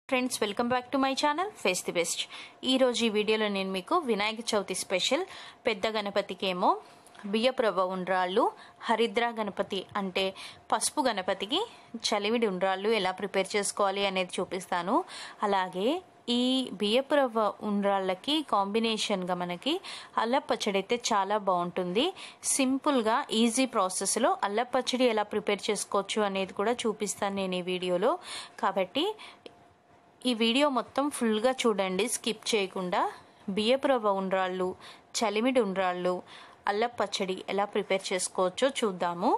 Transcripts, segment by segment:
friends welcome back to my channel face the best ఈరోజు ఈ వీడియోలో నేను మీకు వినాయక చవితి స్పెషల్ పెద్ద గణపతికేమో బియ్యపు రవ్వ ఉండ్రాళ్ళు హరిద్ర గణపతి అంటే పసుపు గణపతికి చలివిడి ఉండ్రాళ్ళు ఎలా ప్రిపేర్ చేసుకోవాలి అనేది చూపిస్తాను అలాగే ఈ బియ్యపు రవ్వ ఉండ్రాళ్ళకి కాంబినేషన్గా మనకి అల్ల పచ్చడి అయితే చాలా బాగుంటుంది సింపుల్గా ఈజీ ప్రాసెస్లో అల్ల పచ్చడి ఎలా ప్రిపేర్ చేసుకోవచ్చు అనేది కూడా చూపిస్తాను నేను ఈ వీడియోలో కాబట్టి ఈ వీడియో మొత్తం ఫుల్గా చూడండి స్కిప్ చేయకుండా బియ్యపు రవ్వ ఉండ్రాళ్ళు చలిమిడి ఉండ్రాళ్ళు అల్లం పచ్చడి ఎలా ప్రిపేర్ చేసుకోవచ్చో చూద్దాము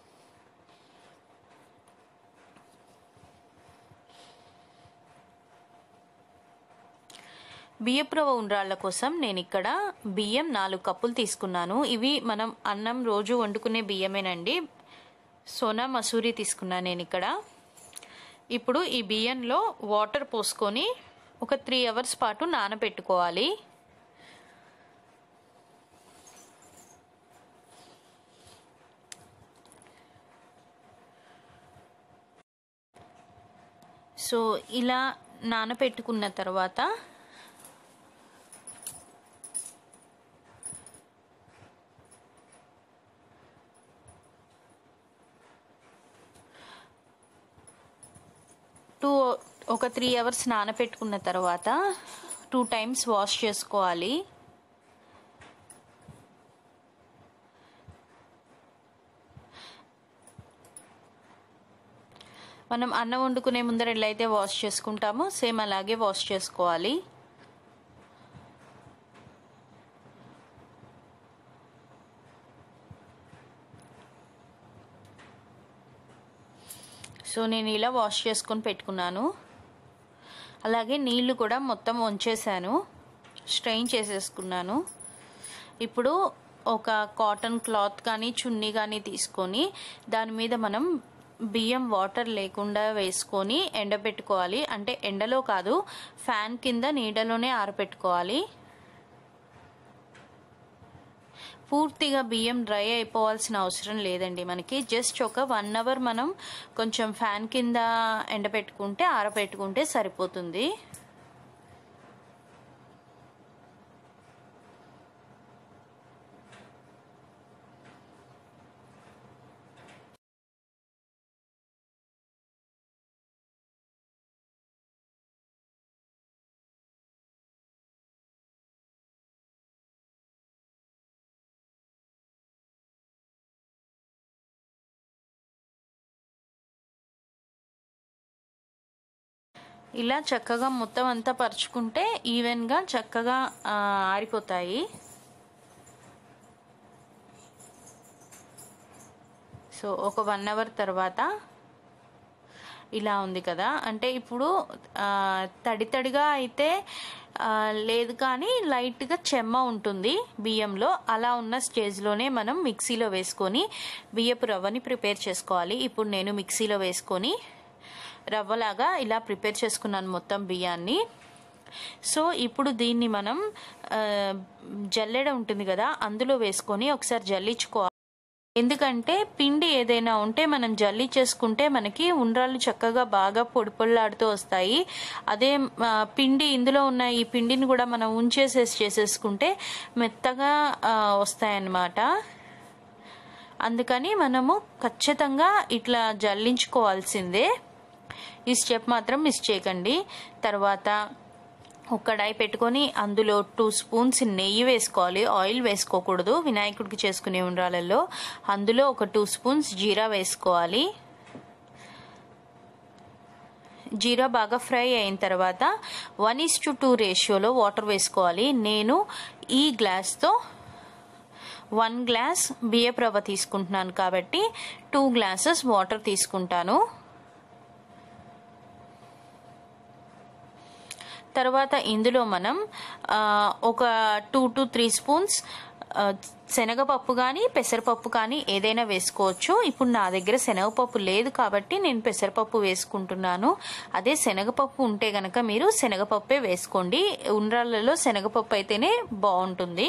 బియ్యపు రవ్వ ఉండ్రాళ్ళ కోసం నేను ఇక్కడ బియ్యం నాలుగు కప్పులు తీసుకున్నాను ఇవి మనం అన్నం రోజు వండుకునే బియ్యమేనండి సోనా మసూరి తీసుకున్నాను నేను ఇక్కడ ఇప్పుడు ఈ బియ్యంలో వాటర్ పోసుకొని ఒక త్రీ అవర్స్ పాటు నానబెట్టుకోవాలి సో ఇలా నానబెట్టుకున్న తర్వాత టూ ఒక త్రీ అవర్స్ నానబెట్టుకున్న తర్వాత టూ టైమ్స్ వాష్ చేసుకోవాలి మనం అన్నం వండుకునే ముందర ఎలా అయితే వాష్ చేసుకుంటామో సేమ్ అలాగే వాష్ చేసుకోవాలి సో నేను ఇలా వాష్ చేసుకొని పెట్టుకున్నాను అలాగే నీళ్లు కూడా మొత్తం వంచేసాను స్ట్రెయిన్ చేసేసుకున్నాను ఇప్పుడు ఒక కాటన్ క్లాత్ కానీ చున్నీ కానీ తీసుకొని దాని మీద మనం బియ్యం వాటర్ లేకుండా వేసుకొని ఎండబెట్టుకోవాలి అంటే ఎండలో కాదు ఫ్యాన్ కింద నీడలోనే ఆరబెట్టుకోవాలి పూర్తిగా బియ్యం డ్రై అయిపోవాల్సిన అవసరం లేదండి మనకి జస్ట్ ఒక వన్ అవర్ మనం కొంచెం ఫ్యాన్ కింద ఎండబెట్టుకుంటే ఆరబెట్టుకుంటే సరిపోతుంది ఇలా చక్కగా మొత్తం అంతా పరుచుకుంటే ఈవెన్గా చక్కగా ఆరిపోతాయి సో ఒక వన్ అవర్ తర్వాత ఇలా ఉంది కదా అంటే ఇప్పుడు తడి తడిగా అయితే లేదు కానీ లైట్గా చెమ్మ ఉంటుంది బియ్యంలో అలా ఉన్న స్టేజ్లోనే మనం మిక్సీలో వేసుకొని బియ్యపు రవ్వని ప్రిపేర్ చేసుకోవాలి ఇప్పుడు నేను మిక్సీలో వేసుకొని రవ్వలాగా ఇలా ప్రిపేర్ చేసుకున్నాను మొత్తం బియ్యాన్ని సో ఇప్పుడు దీన్ని మనం జల్లెడ ఉంటుంది కదా అందులో వేసుకొని ఒకసారి జల్లించుకోవాలి ఎందుకంటే పిండి ఏదైనా ఉంటే మనం జల్లి చేసుకుంటే మనకి ఉండ్రాళ్ళు చక్కగా బాగా పొడి పొల్లాడుతూ వస్తాయి అదే పిండి ఇందులో ఉన్న ఈ పిండిని కూడా మనం ఉంచేసేసి చేసేసుకుంటే మెత్తగా వస్తాయన్నమాట అందుకని మనము ఖచ్చితంగా ఇట్లా జల్లించుకోవాల్సిందే ఈ స్టెప్ మాత్రం మిస్ చేయకండి తర్వాత ఒక కడాయి పెట్టుకొని అందులో టూ స్పూన్స్ నెయ్యి వేసుకోవాలి ఆయిల్ వేసుకోకూడదు వినాయకుడికి చేసుకునే ఉండ్రాలలో అందులో ఒక టూ స్పూన్స్ జీరా వేసుకోవాలి జీరా బాగా ఫ్రై అయిన తర్వాత వన్ ఇస్ టు టూ రేషియోలో వాటర్ వేసుకోవాలి నేను ఈ గ్లాస్తో వన్ గ్లాస్ బియ్యపు రవ్వ తీసుకుంటున్నాను కాబట్టి టూ గ్లాసెస్ వాటర్ తీసుకుంటాను తర్వాత ఇందులో మనం ఒక టూ టు త్రీ స్పూన్స్ శనగపప్పు కానీ పెసరపప్పు కానీ ఏదైనా వేసుకోవచ్చు ఇప్పుడు నా దగ్గర శనగపప్పు లేదు కాబట్టి నేను పెసరపప్పు వేసుకుంటున్నాను అదే శనగపప్పు ఉంటే గనక మీరు శనగపప్పే వేసుకోండి ఉండ్రాళ్ళలో శనగపప్పు అయితేనే బాగుంటుంది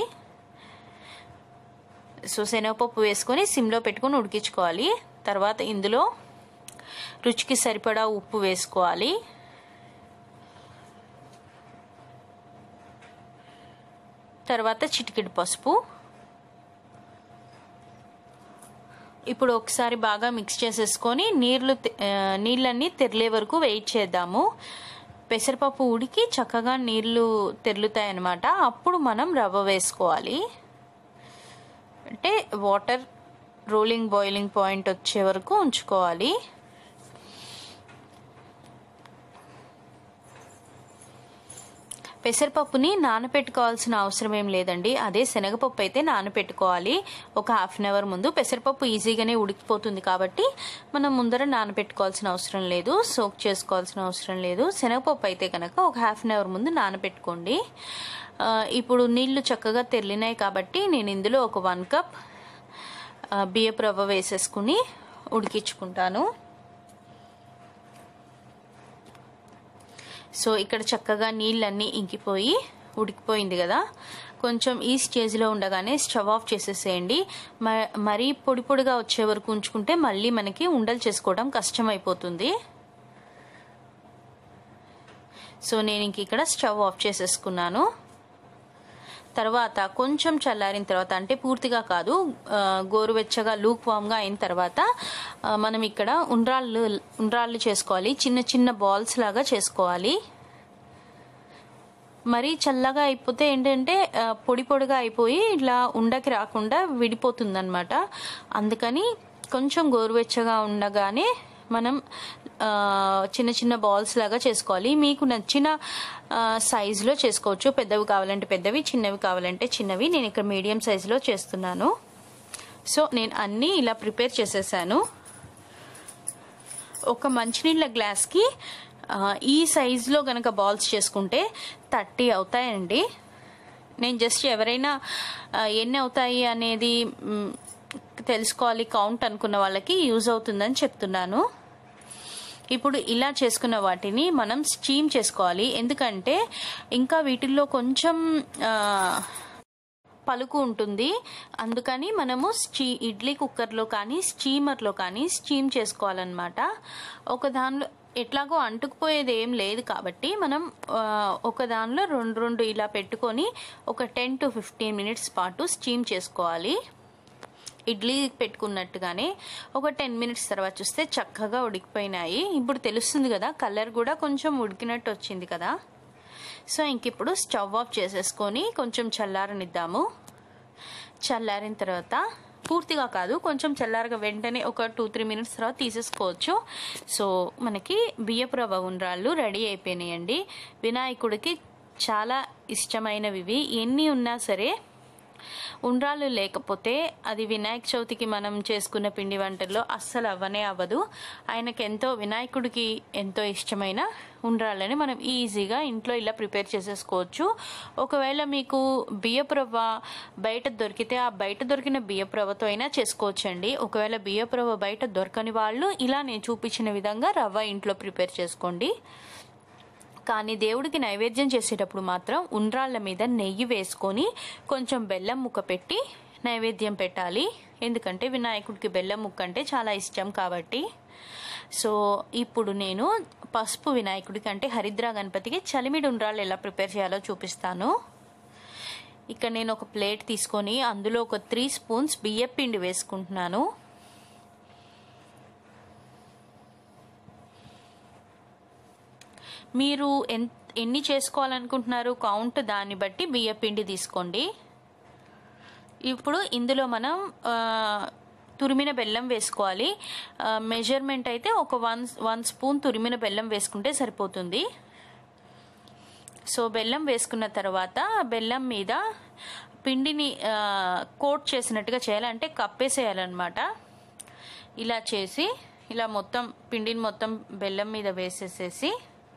సో శనగపప్పు వేసుకొని సిమ్లో పెట్టుకొని ఉడికించుకోవాలి తర్వాత ఇందులో రుచికి సరిపడా ఉప్పు వేసుకోవాలి తర్వాత చిటికెడు పసుపు ఇప్పుడు ఒకసారి బాగా మిక్స్ చేసేసుకొని నీళ్ళు నీళ్ళన్నీ తెరలే వరకు వెయిట్ చేద్దాము పెసరపప్పు ఉడికి చక్కగా నీళ్లు తెరులుతాయి అన్నమాట అప్పుడు మనం రవ్వ వేసుకోవాలి అంటే వాటర్ రోలింగ్ బాయిలింగ్ పాయింట్ వచ్చే వరకు ఉంచుకోవాలి పెసరపప్పుని నానపెట్టుకోవాల్సిన అవసరం ఏం లేదండి అదే శనగపప్పు అయితే నానపెట్టుకోవాలి ఒక హాఫ్ అన్ అవర్ ముందు పెసరపప్పు ఈజీగానే ఉడికిపోతుంది కాబట్టి మనం ముందర నానపెట్టుకోవాల్సిన అవసరం లేదు సోక్ చేసుకోవాల్సిన అవసరం లేదు శనగపప్పు అయితే కనుక ఒక హాఫ్ అన్ అవర్ ముందు నానపెట్టుకోండి ఇప్పుడు నీళ్లు చక్కగా తెల్లినాయి కాబట్టి నేను ఇందులో ఒక వన్ కప్ బియ్యపు రవ్వ వేసేసుకుని ఉడికించుకుంటాను సో ఇక్కడ చక్కగా నీళ్ళన్నీ ఇంకిపోయి ఉడికిపోయింది కదా కొంచెం ఈ స్టేజ్లో ఉండగానే స్టవ్ ఆఫ్ చేసేసేయండి మరీ పొడి పొడిగా వచ్చే వరకు ఉంచుకుంటే మళ్ళీ మనకి ఉండలు చేసుకోవడం కష్టమైపోతుంది సో నేను ఇంక ఇక్కడ స్టవ్ ఆఫ్ చేసేసుకున్నాను తర్వాత కొంచెం చల్లారిన తర్వాత అంటే పూర్తిగా కాదు గోరువెచ్చగా లూక్ వామ్గా అయిన తర్వాత మనం ఇక్కడ ఉండ్రాళ్ళు ఉండ్రాళ్ళు చేసుకోవాలి చిన్న చిన్న బాల్స్ లాగా చేసుకోవాలి మరీ చల్లగా అయిపోతే ఏంటంటే పొడి పొడిగా అయిపోయి ఇట్లా ఉండకి రాకుండా విడిపోతుందన్నమాట అందుకని కొంచెం గోరువెచ్చగా ఉండగానే మనం చిన్న చిన్న బాల్స్ లాగా చేసుకోవాలి మీకు నచ్చిన సైజులో చేసుకోవచ్చు పెద్దవి కావాలంటే పెద్దవి చిన్నవి కావాలంటే చిన్నవి నేను ఇక్కడ మీడియం సైజులో చేస్తున్నాను సో నేను అన్నీ ఇలా ప్రిపేర్ చేసేసాను ఒక మంచినీళ్ళ గ్లాస్కి ఈ సైజులో గనక బాల్స్ చేసుకుంటే థర్టీ అవుతాయండి నేను జస్ట్ ఎవరైనా ఎన్ని అవుతాయి అనేది తెలుసుకోవాలి కౌంట్ అనుకున్న వాళ్ళకి యూజ్ అవుతుందని చెప్తున్నాను ఇప్పుడు ఇలా చేసుకున్న వాటిని మనం స్టీమ్ చేసుకోవాలి ఎందుకంటే ఇంకా వీటిల్లో కొంచెం పలుకు ఉంటుంది అందుకని మనము స్టీ ఇడ్లీ కుక్కర్లో కానీ స్టీమర్లో కానీ స్టీమ్ చేసుకోవాలన్నమాట ఒక దానిలో ఎట్లాగో అంటుకుపోయేది ఏం లేదు కాబట్టి మనం ఒక దానిలో రెండు రెండు ఇలా పెట్టుకొని ఒక టెన్ టు ఫిఫ్టీన్ మినిట్స్ పాటు స్టీమ్ చేసుకోవాలి ఇడ్లీ పెట్టుకున్నట్టుగానే ఒక టెన్ మినిట్స్ తర్వాత చూస్తే చక్కగా ఉడికిపోయినాయి ఇప్పుడు తెలుస్తుంది కదా కలర్ కూడా కొంచెం ఉడికినట్టు వచ్చింది కదా సో ఇంక ఇప్పుడు స్టవ్ ఆఫ్ చేసేసుకొని కొంచెం చల్లారనిద్దాము చల్లారిన తర్వాత పూర్తిగా కాదు కొంచెం చల్లారగా వెంటనే ఒక టూ త్రీ మినిట్స్ తర్వాత తీసేసుకోవచ్చు సో మనకి బియ్యపు రవ్వ ఉండ్రాళ్ళు రెడీ అయిపోయినాయండి వినాయకుడికి చాలా ఇష్టమైనవి ఇవి ఎన్ని ఉన్నా సరే ఉండ్రాళ్ళు లేకపోతే అది వినాయక చవితికి మనం చేసుకున్న పిండి వంటల్లో అస్సలు అవ్వనే అవ్వదు ఆయనకి ఎంతో వినాయకుడికి ఎంతో ఇష్టమైన ఉండ్రాళ్ళని మనం ఈజీగా ఇంట్లో ఇలా ప్రిపేర్ చేసేసుకోవచ్చు ఒకవేళ మీకు బియ్యపు రవ్వ బయట దొరికితే ఆ బయట దొరికిన బియ్యపు రవ్వతో అయినా చేసుకోవచ్చండి ఒకవేళ బియ్యపు రవ్వ బయట దొరకని వాళ్ళు ఇలా నేను చూపించిన విధంగా రవ్వ ఇంట్లో ప్రిపేర్ చేసుకోండి కానీ దేవుడికి నైవేద్యం చేసేటప్పుడు మాత్రం ఉండ్రాళ్ళ మీద నెయ్యి వేసుకొని కొంచెం బెల్లం ముక్క పెట్టి నైవేద్యం పెట్టాలి ఎందుకంటే వినాయకుడికి బెల్లం ముక్క అంటే చాలా ఇష్టం కాబట్టి సో ఇప్పుడు నేను పసుపు వినాయకుడికి అంటే హరిద్రా గణపతికి చలిమిడి ఉండ్రాళ్ళు ఎలా ప్రిపేర్ చేయాలో చూపిస్తాను ఇక్కడ నేను ఒక ప్లేట్ తీసుకొని అందులో ఒక త్రీ స్పూన్స్ బియ్యపిండి వేసుకుంటున్నాను మీరు ఎన్ ఎన్ని చేసుకోవాలనుకుంటున్నారు కౌంట్ దాన్ని బట్టి బియ్య పిండి తీసుకోండి ఇప్పుడు ఇందులో మనం తురిమిన బెల్లం వేసుకోవాలి మెజర్మెంట్ అయితే ఒక వన్ వన్ స్పూన్ తురిమిన బెల్లం వేసుకుంటే సరిపోతుంది సో బెల్లం వేసుకున్న తర్వాత బెల్లం మీద పిండిని కోట్ చేసినట్టుగా చేయాలంటే కప్పేసేయాలన్నమాట ఇలా చేసి ఇలా మొత్తం పిండిని మొత్తం బెల్లం మీద వేసేసేసి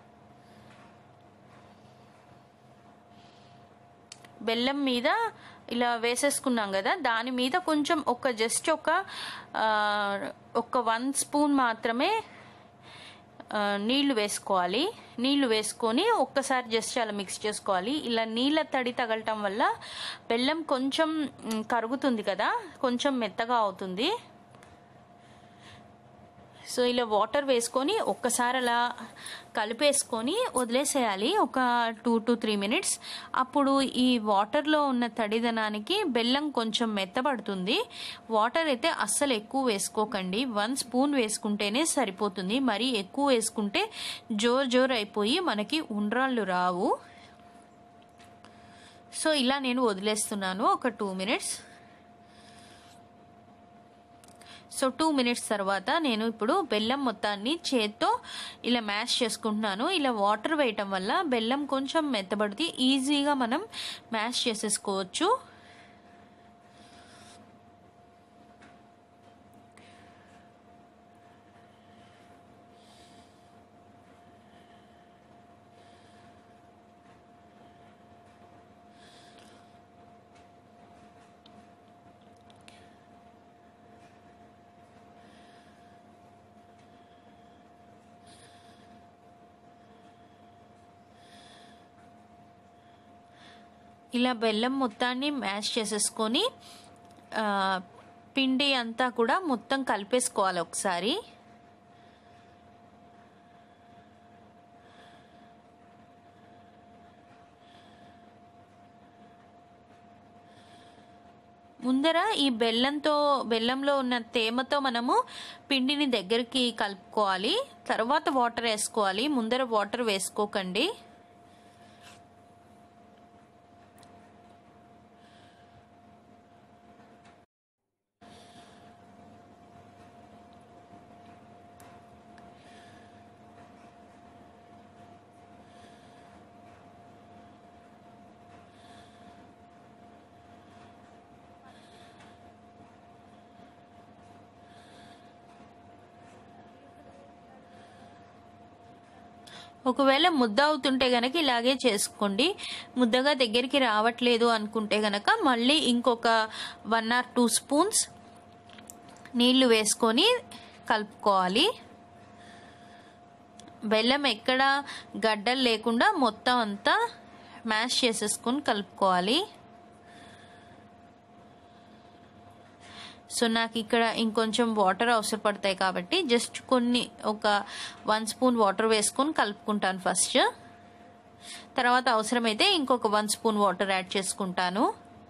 బెల్లం మీద ఇలా వేసేసుకున్నాం కదా దాని మీద కొంచెం ఒక జస్ట్ ఒక ఒక వన్ స్పూన్ మాత్రమే నీళ్లు వేసుకోవాలి నీళ్లు వేసుకొని ఒక్కసారి జస్ట్ అలా మిక్స్ చేసుకోవాలి ఇలా నీళ్ళ తడి తగలటం వల్ల బెల్లం కొంచెం కరుగుతుంది కదా కొంచెం మెత్తగా అవుతుంది సో ఇలా వాటర్ వేసుకొని ఒక్కసారి అలా కలిపేసుకొని వదిలేసేయాలి ఒక టూ టు త్రీ మినిట్స్ అప్పుడు ఈ వాటర్లో ఉన్న తడిదనానికి బెల్లం కొంచెం మెత్తబడుతుంది వాటర్ అయితే అస్సలు ఎక్కువ వేసుకోకండి వన్ స్పూన్ వేసుకుంటేనే సరిపోతుంది మరీ ఎక్కువ వేసుకుంటే జోర్ జోర్ అయిపోయి మనకి ఉండ్రాళ్ళు రావు సో ఇలా నేను వదిలేస్తున్నాను ఒక two minutes so two minutes తర్వాత నేను ఇప్పుడు బెల్లం మొత్తాన్ని చేత్తో ఇలా మ్యాష్ చేసుకుంటున్నాను ఇలా వాటర్ వేయటం వల్ల బెల్లం కొంచెం మెత్తబడితే ఈజీగా మనం మ్యాష్ చేసేసుకోవచ్చు ఇలా బెల్లం మొత్తాన్ని మ్యాష్ చేసేసుకొని ఆ, పిండి అంతా కూడా మొత్తం కలిపేసుకోవాలి ఒకసారి ముందర ఈ బెల్లంతో బెల్లంలో ఉన్న తేమతో మనము పిండిని దగ్గరికి కలుపుకోవాలి తర్వాత వాటర్ వేసుకోవాలి ముందర వాటర్ వేసుకోకండి ఒకవేళ ముద్ద అవుతుంటే గనక ఇలాగే చేసుకోండి ముద్దగా దగ్గరికి రావట్లేదు అనుకుంటే గనక మళ్ళీ ఇంకొక వన్ ఆర్ టూ స్పూన్స్ నీళ్లు వేసుకొని కలుపుకోవాలి బెల్లం ఎక్కడ గడ్డలు లేకుండా మొత్తం అంతా మ్యాష్ చేసేసుకొని కలుపుకోవాలి సో నాకు ఇక్కడ ఇంకొంచెం వాటర్ అవసరపడతాయి కాబట్టి జస్ట్ కొన్ని ఒక వన్ స్పూన్ వాటర్ వేసుకొని కలుపుకుంటాను ఫస్ట్ తర్వాత అవసరమైతే ఇంకొక వన్ స్పూన్ వాటర్ యాడ్ చేసుకుంటాను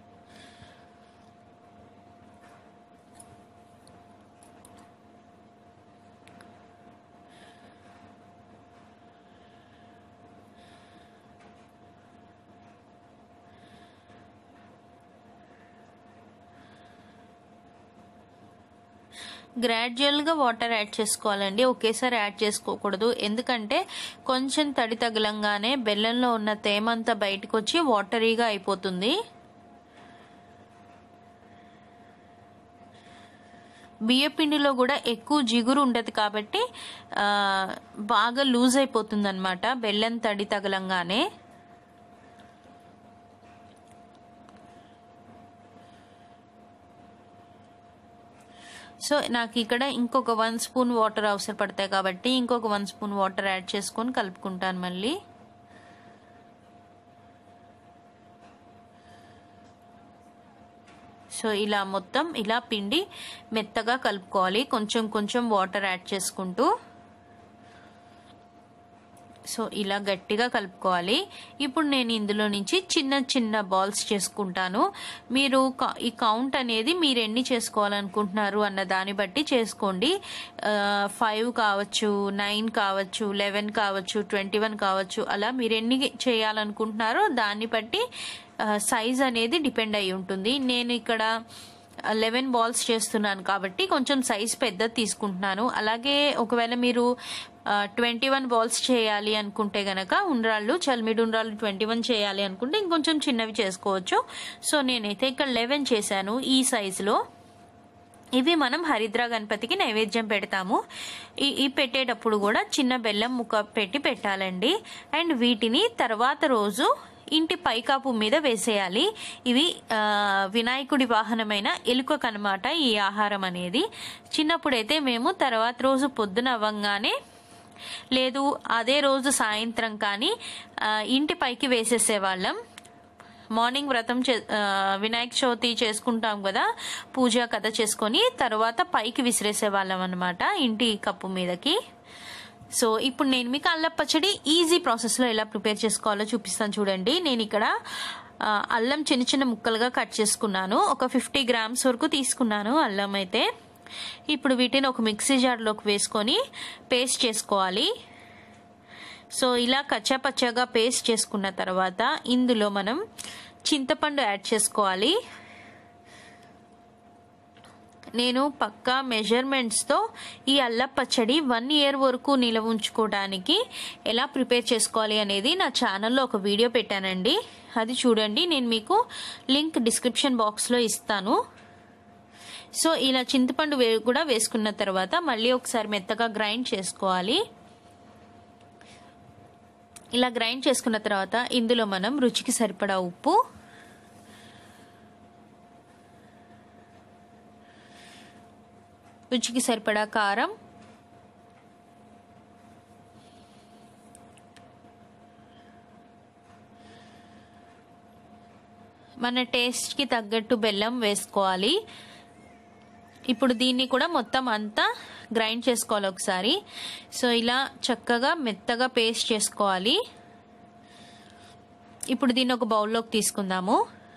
గ్రాడ్యువల్గా వాటర్ యాడ్ చేసుకోవాలండి ఒకేసారి యాడ్ చేసుకోకూడదు ఎందుకంటే కొంచెం తడి తగలంగానే బెల్లంలో ఉన్న తేమంతా బయటకు వచ్చి వాటరీగా అయిపోతుంది బియ్యపిండిలో కూడా ఎక్కువ జిగురు ఉండదు కాబట్టి ఆ, బాగా లూజ్ అయిపోతుంది అనమాట బెల్లం తడి తగలంగానే సో నాకు ఇక్కడ ఇంకొక వన్ స్పూన్ వాటర్ అవసరపడతాయి కాబట్టి ఇంకొక వన్ స్పూన్ వాటర్ యాడ్ చేసుకొని కలుపుకుంటాను మళ్ళీ సో ఇలా మొత్తం ఇలా పిండి మెత్తగా కలుపుకోవాలి కొంచెం కొంచెం వాటర్ యాడ్ చేసుకుంటూ సో ఇలా గట్టిగా కలుపుకోవాలి ఇప్పుడు నేను ఇందులో నుంచి చిన్న చిన్న బాల్స్ చేసుకుంటాను మీరు క- ఈ కౌంట్ అనేది మీరు ఎన్ని చేసుకోవాలనుకుంటున్నారు అన్న దాన్ని బట్టి చేసుకోండి ఫైవ్ కావచ్చు నైన్ కావచ్చు లెవెన్ కావచ్చు ట్వంటీ వన్ కావచ్చు అలా మీరు ఎన్ని చేయాలనుకుంటున్నారో దాన్ని బట్టి సైజ్ అనేది డిపెండ్ అయి ఉంటుంది నేను ఇక్కడ లెవెన్ బాల్స్ చేస్తున్నాను కాబట్టి కొంచెం సైజ్ పెద్ద తీసుకుంటున్నాను అలాగే ఒకవేళ మీరు ట్వంటీ వన్ బాల్స్ చేయాలి అనుకుంటే గనక ఉండ్రాళ్ళు చల్మిడి ఉండ్రాళ్ళు ట్వంటీ వన్ చేయాలి అనుకుంటే ఇంకొంచెం చిన్నవి చేసుకోవచ్చు సో నేనైతే ఇక్కడ లెవెన్ చేశాను ఈ సైజులో ఇవి మనం హరిద్రా గణపతికి నైవేద్యం పెడతాము ఈ ఈ పెట్టేటప్పుడు కూడా చిన్న బెల్లం ముక్క పెట్టి పెట్టాలండి అండ్ వీటిని తర్వాత రోజు ఇంటి పైకాపు మీద వేసేయాలి ఇవి ఆ, వినాయకుడి వాహనమైన ఎలుకకనమాట ఈ ఆహారం అనేది చిన్నప్పుడైతే మేము తర్వాత రోజు పొద్దున అవ్వంగానే లేదు అదే రోజు సాయంత్రం కానీ ఆ, ఇంటి పైకి వేసేసేవాళ్ళం మార్నింగ్ వ్రతం చే ఆ, వినాయక చవితి చేసుకుంటాం కదా పూజ కథ చేసుకొని తర్వాత పైకి విసిరేసే వాళ్ళం అనమాట ఇంటి కప్పు మీదకి సో ఇప్పుడు నేను మీకు అల్లం పచ్చడి ఈజీ ప్రాసెస్లో ఎలా ప్రిపేర్ చేసుకోవాలో చూపిస్తాను చూడండి నేను ఇక్కడ ఆ, అల్లం చిన్న చిన్న ముక్కలుగా కట్ చేసుకున్నాను ఒక ఫిఫ్టీ గ్రామ్స్ వరకు తీసుకున్నాను అల్లం అయితే ఇప్పుడు వీటిని ఒక మిక్సీ జార్లోకి వేసుకొని పేస్ట్ చేసుకోవాలి సో ఇలా కచ్చా పచ్చాగా పేస్ట్ చేసుకున్న తర్వాత ఇందులో మనం చింతపండు యాడ్ చేసుకోవాలి నేను పక్కా మెజర్మెంట్స్తో ఈ అల్ల పచ్చడి వన్ ఇయర్ వరకు నిలవ ఉంచుకోవడానికి ఎలా ప్రిపేర్ చేసుకోవాలి అనేది నా ఛానల్లో ఒక వీడియో పెట్టానండి అది చూడండి నేను మీకు లింక్ డిస్క్రిప్షన్ బాక్స్లో ఇస్తాను సో ఇలా చింతపండు వే కూడా వేసుకున్న తర్వాత మళ్ళీ ఒకసారి మెత్తగా గ్రైండ్ చేసుకోవాలి ఇలా గ్రైండ్ చేసుకున్న తర్వాత ఇందులో మనం రుచికి సరిపడా ఉప్పు రుచికి సరిపడా కారం మన టేస్ట్కి తగ్గట్టు బెల్లం వేసుకోవాలి ఇప్పుడు దీన్ని కూడా మొత్తం అంతా గ్రైండ్ చేసుకోవాలి ఒకసారి సో ఇలా చక్కగా మెత్తగా పేస్ట్ చేసుకోవాలి ఇప్పుడు దీన్ని ఒక బౌల్లోకి తీసుకుందాము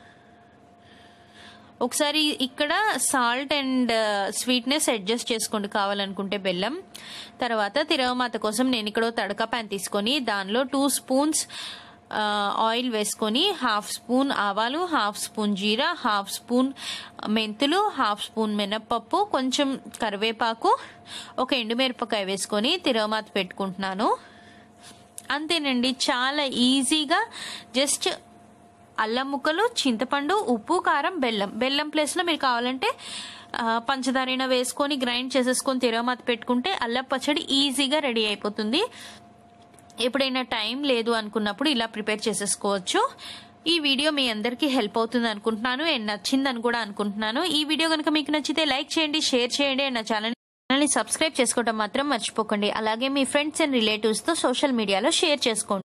ఒకసారి ఇక్కడ సాల్ట్ అండ్ స్వీట్నెస్ అడ్జస్ట్ చేసుకోండి కావాలనుకుంటే బెల్లం తర్వాత తిరగమాత కోసం నేను ఇక్కడ తడక ప్యాన్ తీసుకొని దానిలో టూ స్పూన్స్ ఆయిల్ వేసుకొని హాఫ్ స్పూన్ ఆవాలు హాఫ్ స్పూన్ జీరా హాఫ్ స్పూన్ మెంతులు హాఫ్ స్పూన్ మినప్పప్పు కొంచెం కరివేపాకు ఒక ఎండుమిరపకాయ వేసుకొని తిరగమాత పెట్టుకుంటున్నాను అంతేనండి చాలా ఈజీగా జస్ట్ అల్లం ముక్కలు చింతపండు ఉప్పు కారం బెల్లం బెల్లం ప్లేస్లో మీరు కావాలంటే పంచదారైనా వేసుకొని గ్రైండ్ చేసేసుకొని తిరగమాత పెట్టుకుంటే అల్లం పచ్చడి ఈజీగా రెడీ అయిపోతుంది ఎప్పుడైనా టైం లేదు అనుకున్నప్పుడు ఇలా ప్రిపేర్ చేసేసుకోవచ్చు ఈ వీడియో మీ అందరికీ హెల్ప్ అవుతుంది అనుకుంటున్నాను అండ్ నచ్చిందని కూడా అనుకుంటున్నాను ఈ వీడియో కనుక మీకు నచ్చితే లైక్ చేయండి షేర్ చేయండి అండ్ నా ఛానల్ ఛానల్ని సబ్స్క్రైబ్ చేసుకోవడం మాత్రం మర్చిపోకండి అలాగే మీ ఫ్రెండ్స్ అండ్ రిలేటివ్స్తో సోషల్ మీడియాలో షేర్ చేసుకోండి